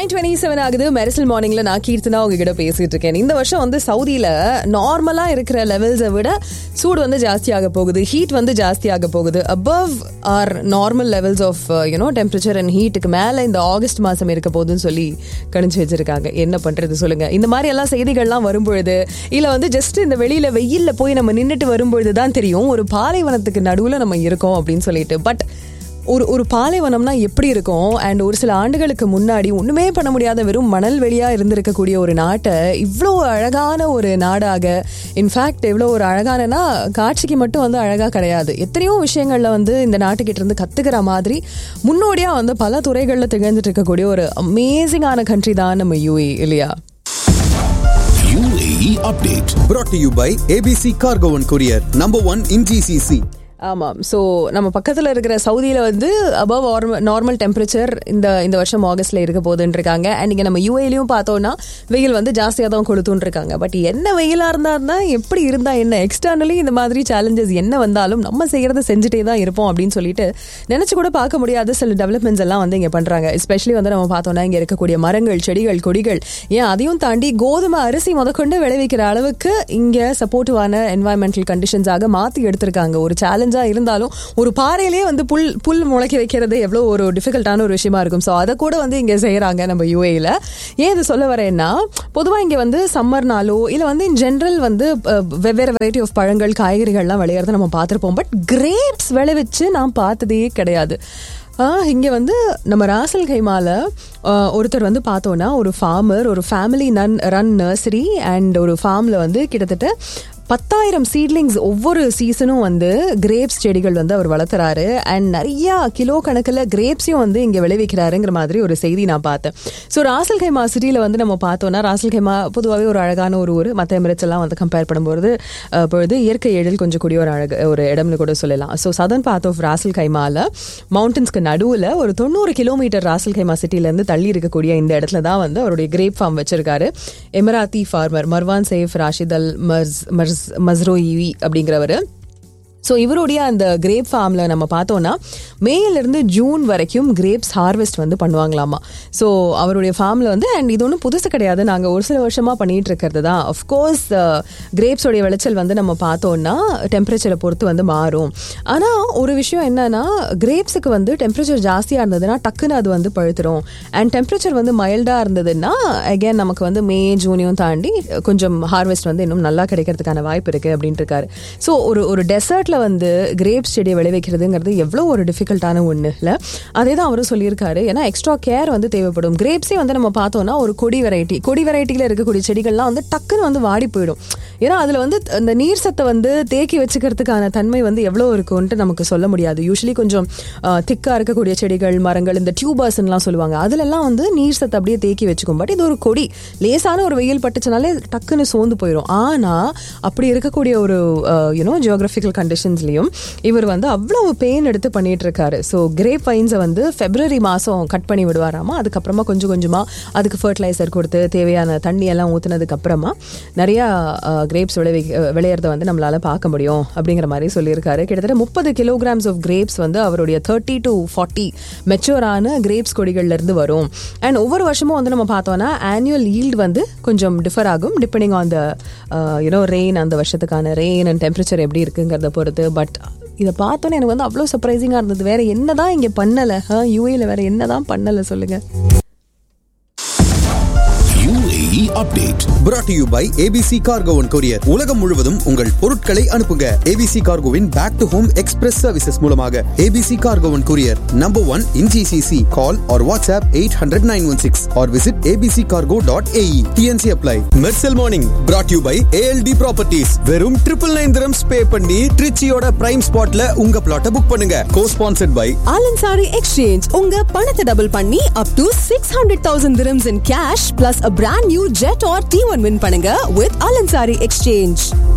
Nine twenty seven ஆகுது மெரிசல் மார்னிங்ல நான் கீர்த்தனா உங்ககிட்ட பேசிட்டு இருக்கேன் இந்த வருஷம் வந்து சவுதியில நார்மலா இருக்கிற லெவல்ஸை விட சூடு வந்து ஜாஸ்தியாக போகுது ஹீட் வந்து ஜாஸ்தியாக போகுது above are normal levels of you know temperature and ஹீட்டுக்கு மேல இந்த ஆகஸ்ட் மாசம் இருக்க போகுதுன்னு சொல்லி கணிச்சு வச்சிருக்காங்க என்ன பண்றது சொல்லுங்க இந்த மாதிரி எல்லாம் செய்திகள்லாம் வரும்பொழுது இல்ல வந்து ஜஸ்ட் இந்த வெளியில வெயில்ல போய் நம்ம நின்றுட்டு வரும்பொழுது தான் தெரியும் ஒரு பாலைவனத்துக்கு நடுவுல நம்ம இருக்கோம் அப்படின்னு சொல்லிட்டு பட் ஒரு ஒரு பாலைவனம்னா எப்படி இருக்கும் அண்ட் ஒரு சில ஆண்டுகளுக்கு முன்னாடி ஒண்ணுமே பண்ண முடியாத வெறும் மணல் வெளியா இருந்திருக்கக்கூடிய ஒரு நாட்டை இவ்வளோ அழகான ஒரு நாடாக இன்ஃபேக்ட் எவ்வளோ ஒரு அழகானனா காட்சிக்கு மட்டும் வந்து அழகா கிடையாது எத்தனையோ விஷயங்கள்ல வந்து இந்த நாட்டுக்கிட்ட இருந்து கத்துக்கிற மாதிரி முன்னோடியா வந்து பல துறைகள்ல திகழ்ந்துட்டு இருக்கக்கூடிய ஒரு அமேசிங்கான கண்ட்ரி தான் நம்ம யூஏ இல்லையா UAE update. brought to you by ABC Cargo and Courier, number one in GCC. ஆமாம் ஸோ நம்ம பக்கத்தில் இருக்கிற சவுதியில் வந்து அபவ் நார்மல் டெம்பரேச்சர் இந்த இந்த வருஷம் ஆகஸ்ட்ல இருக்க போகுதுன்னு இருக்காங்க அண்ட் இங்கே நம்ம யூஏலையும் பார்த்தோம்னா வெயில் வந்து ஜாஸ்தியாக தான் கொளுத்துன்னு இருக்காங்க பட் என்ன வெயிலாக இருந்தால் தான் எப்படி இருந்தால் என்ன எக்ஸ்டர்னலி இந்த மாதிரி சேலஞ்சஸ் என்ன வந்தாலும் நம்ம செய்கிறத செஞ்சுட்டே தான் இருப்போம் அப்படின்னு சொல்லிட்டு நினச்சி கூட பார்க்க முடியாத சில டெவலப்மெண்ட்ஸ் எல்லாம் வந்து இங்கே பண்ணுறாங்க எஸ்பெஷலி வந்து நம்ம பார்த்தோம்னா இங்கே இருக்கக்கூடிய மரங்கள் செடிகள் கொடிகள் ஏன் அதையும் தாண்டி கோதுமை அரிசி முதற்கொண்டு விளைவிக்கிற அளவுக்கு இங்கே சப்போர்ட்டிவான என்வாயன்மெண்டல் கண்டிஷன்ஸாக மாற்றி எடுத்திருக்காங்க ஒரு சேலஞ்சாக இருந்தாலும் ஒரு பாறையிலேயே வந்து புல் புல் முளைக்க வைக்கிறது எவ்வளோ ஒரு டிஃபிகல்ட்டான ஒரு விஷயமா இருக்கும் ஸோ அதை கூட வந்து இங்கே செய்கிறாங்க நம்ம யூஏயில் ஏன் இது சொல்ல வரேன்னா பொதுவாக இங்கே வந்து சம்மர்னாலோ இல்லை வந்து இன் ஜென்ரல் வந்து அஹ், வெவ்வேறு வெரைட்டி ஆஃப் பழங்கள் காய்கறிகள்லாம் விளையிறத நம்ம பார்த்துருப்போம் பட் கிரேப்ஸ் விளைவிச்சு நான் பார்த்ததே கிடையாது இங்கே வந்து நம்ம ராசல் கைமால ஆஹ், ஒருத்தர் வந்து பார்த்தோன்னா ஒரு ஃபார்மர் ஒரு family nun run nursery and ஒரு ஃபார்மில் வந்து கிட்டத்தட்ட பத்தாயிரம் சீட்லிங்ஸ் ஒவ்வொரு சீசனும் வந்து கிரேப்ஸ் செடிகள் வந்து அவர் வளர்த்துறாரு அண்ட் நிறைய கிலோ கணக்கில் கிரேப்ஸையும் வந்து இங்கே விளைவிக்கிறாருங்கிற மாதிரி ஒரு செய்தி நான் பார்த்தேன் ஸோ ராசல் கைமா சிட்டியில் வந்து நம்ம பார்த்தோன்னா ராசல் கைமா பொதுவாகவே ஒரு அழகான ஒரு ஊர் மற்ற எமிரேட்ஸ் எல்லாம் வந்து கம்பேர் பண்ணும்போது அஹ், பொழுது இயற்கை எழில் கொஞ்சம் கூடிய ஒரு அழகு ஒரு இடம்னு கூட சொல்லலாம் so southern part of Ras Al கைமாவில் மவுண்டன்ஸ்க்கு நடுவில் ஒரு தொண்ணூறு கிலோமீட்டர் ராசல் கைமா சிட்டிலேருந்து தள்ளி இருக்கக்கூடிய இந்த இடத்துல தான் வந்து அவருடைய கிரேப் ஃபார்ம் வச்சிருக்காரு Emirati farmer Marwan Saif Rashid Al Mars Mars Mazrouei அப்படிங்கிறவர் ஸோ இவருடைய அந்த கிரேப் ஃபார்மில் நம்ம பார்த்தோன்னா மேயிலிருந்து ஜூன் வரைக்கும் கிரேப்ஸ் ஹார்வெஸ்ட் வந்து பண்ணுவாங்களாமா ஸோ அவருடைய ஃபார்மில் வந்து அண்ட் இது ஒன்றும் புதுசு கிடையாது நாங்கள் ஒரு சில வருஷமாக பண்ணிட்டு இருக்கிறது தான் அஃப்கோர்ஸ் கிரேப்ஸோடைய விளைச்சல் வந்து நம்ம பார்த்தோன்னா டெம்பரேச்சரை பொறுத்து வந்து மாறும் ஆனால் ஒரு விஷயம் என்னன்னா கிரேப்ஸுக்கு வந்து டெம்பரேச்சர் ஜாஸ்தியாக இருந்ததுன்னா டக்குன்னு அது வந்து பழுத்துரும் அண்ட் டெம்பரேச்சர் வந்து மைல்டாக இருந்ததுன்னா அகைன் நமக்கு வந்து மே ஜூனையும் தாண்டி கொஞ்சம் ஹார்வெஸ்ட் வந்து இன்னும் நல்லா கிடைக்கிறதுக்கான வாய்ப்பு இருக்குது அப்படின்ட்டு இருக்காரு ஸோ ஒரு ஒரு டெசர்ட்ல வந்து கிரேப்ஸ் செடியை விளைவிக்கிறதுங்கிறது எவ்வளோ ஒரு டிஃபிகல்ட்டான ஒன்று இல்லை அதே தான் அவரும் சொல்லியிருக்காரு ஏன்னா எக்ஸ்ட்ரா கேர் வந்து தேவைப்படும் கிரேப்ஸே வந்து நம்ம பார்த்தோம்னா ஒரு கொடி வெரைட்டி கொடி வெரைட்டியில் இருக்கக்கூடிய செடிகள்லாம் வந்து டக்குன்னு வந்து வாடி போயிடும் ஏன்னா அதில் வந்து அந்த நீர் சத்தை வந்து தேக்கி வச்சுக்கிறதுக்கான தன்மை வந்து எவ்வளோ இருக்கும்ன்ட்டு நமக்கு சொல்ல முடியாது யூஸ்வலி கொஞ்சம் திக்காக இருக்கக்கூடிய செடிகள் மரங்கள் இந்த டியூபர்ஸ்லாம் சொல்லுவாங்க அதுலெல்லாம் வந்து நீர் சத்தை அப்படியே தேக்கி வச்சுக்கும் பட் இது ஒரு கொடி லேசான ஒரு வெயில் பட்டுச்சுனாலே டக்குன்னு சோர்ந்து போயிடும் ஆனால் அப்படி இருக்கக்கூடிய ஒரு யூனோ ஜியோகிராஃபிக்கல் கண்டிஷன்ஸ்லையும் இவர் வந்து அவ்வளவு பெயின் எடுத்து பண்ணிட்டு இருக்காரு ஸோ கிரேப் வைன்ஸை வந்து ஃபெப்ரவரி மாதம் கட் பண்ணி விடுவாராமா அதுக்கப்புறமா கொஞ்சம் கொஞ்சமாக அதுக்கு ஃபர்டிலைசர் கொடுத்து தேவையான தண்ணி எல்லாம் ஊற்றுனதுக்கு அப்புறமா நிறையா கிரேப்ஸ் விளைவி விளையிறத வந்து நம்மளால பார்க்க முடியும் அப்படிங்கிற மாதிரி சொல்லியிருக்காரு கிட்டத்தட்ட முப்பது கிலோகிராம்ஸ் ஆஃப் கிரேப்ஸ் வந்து அவருடைய தேர்ட்டி டு ஃபார்ட்டி மெச்சூரான கிரேப்ஸ் கொடிகள்ல இருந்து வரும் அண்ட் ஒவ்வொரு வருஷமும் வந்து நம்ம பார்த்தோம்னா ஆனுவல் ஈல்டு வந்து கொஞ்சம் டிஃபர் ஆகும் depending on the you know rain அந்த வருஷத்துக்கான ரெயின் அண்ட் டெம்பரேச்சர் எப்படி இருக்குங்கிறத பொறுத்து பட் இதை பார்த்தோன்னே எனக்கு வந்து அவ்வளோ சர்ப்ரைசிங்காக இருந்தது வேற என்னதான் இங்கே பண்ணலை யூஏல வேற என்னதான் பண்ணலை சொல்லுங்க UAE update. brought to you by ABC Cargo and Courier. உலகம் முழுவதும் உங்கள் பொருட்களை அனுப்புங்க ABC Cargoவின் back to home express services மூலமாக ABC Cargo and Courier, number one in GCC. Call or WhatsApp 800-916 or visit abccargo.ae. TNC apply. Mersal Morning brought to you by ALD Properties. வெறும் triple nine dirhams pay பண்ணி ட்ரிச்சியோட prime ஸ்பாட்ல உங்க பிளாட்டை book பண்ணுங்க co sponsored by Al Ansari exchange உங்க பணத்தை double பண்ணி up to six hundred thousand dirhams in cash plus a brand new Jetour T one win பண்ணுங்க வித் ஆலன்சாரி எக்ஸ்சேஞ்ச்